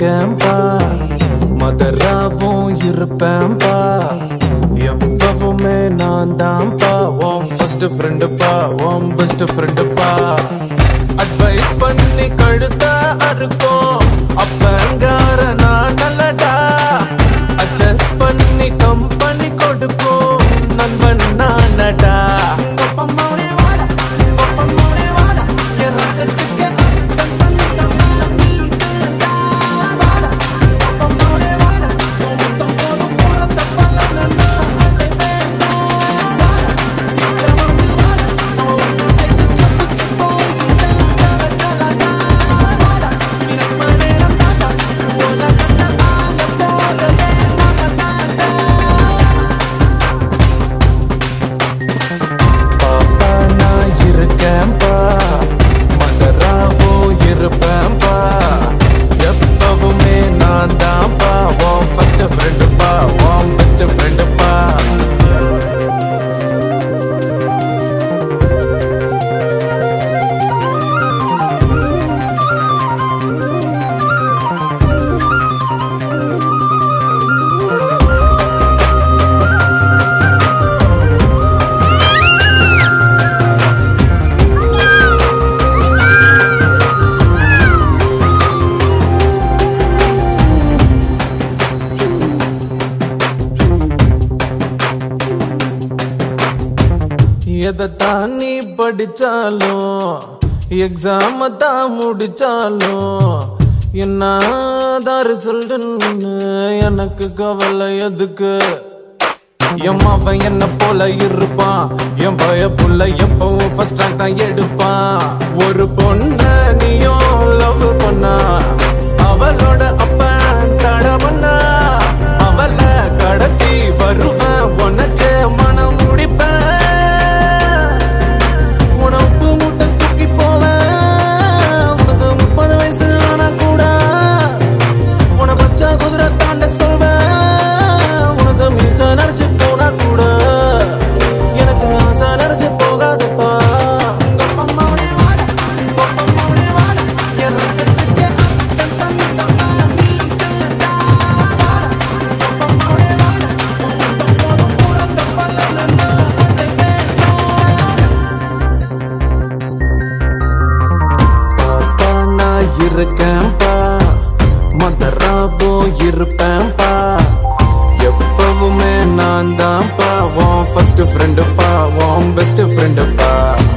இருக்கேன்பா மதராவும் இருப்பேன்பா எப்பவுமே நான் தான்ப்பா உன் ஃபர்ஸ்ட் ஃப்ரெண்டுப்பா உன் பெஸ்ட் ஃப்ரெண்டுப்பா அட்வைஸ் பண்ணி கழுத்த அறுக்கும் அப்பங்கார நான் நல்லடா அட்ஜஸ்ட் பண்ணி கம்பெனி கொடுக்கும் நண்பன் நானடா பாப்பா நான் இருக்கேன்பா மதராவோ இருப்பேன்பா எப்பவுமே நான் தான்ப்பா உன் ஃபர்ஸ்ட் ஃப்ரெண்டுப்பா உன் பெஸ்ட் ஃப்ரெண்டுப்பா எதை தான் நீ படிச்சாலும் எக்ஸாம தான் முடிச்சாலும் என்னதான் ரிசல்ட்னு எனக்கு கவலை எதுக்கு என் அவன் என்ன போல இருப்பான் என் பய புள்ள எப்பவும் ஃபர்ஸ்ட் ரேங்க் தான் எடுப்பான் ஒரு பொண்ண நீயும் லவ் பண்ணா அவளோட அப்பன் தட பண்ணா அவளை கடத்தி வருவேன் உனக்கு மனம் முடிப்பேன் உனக்கு முட்டை தூக்கி போவேன் உனக்கு முப்பது வயசு ஆனா கூட உன பச்சை குதிரை தாண்ட சொல்வேன் உனக்கு மீச நரைச்சு போனா கூட எனக்கு ஆசை நரைச்சு போகாதப்பா பாப்பா நான் இருக்கேன்பா மதராவோ இருப்பேன்பா எப்பவுமே நான் தான்ப்பா உன் ஃபர்ஸ்ட் ஃப்ரெண்டுப்பா உன் பெஸ்ட் ஃப்ரெண்டுப்பா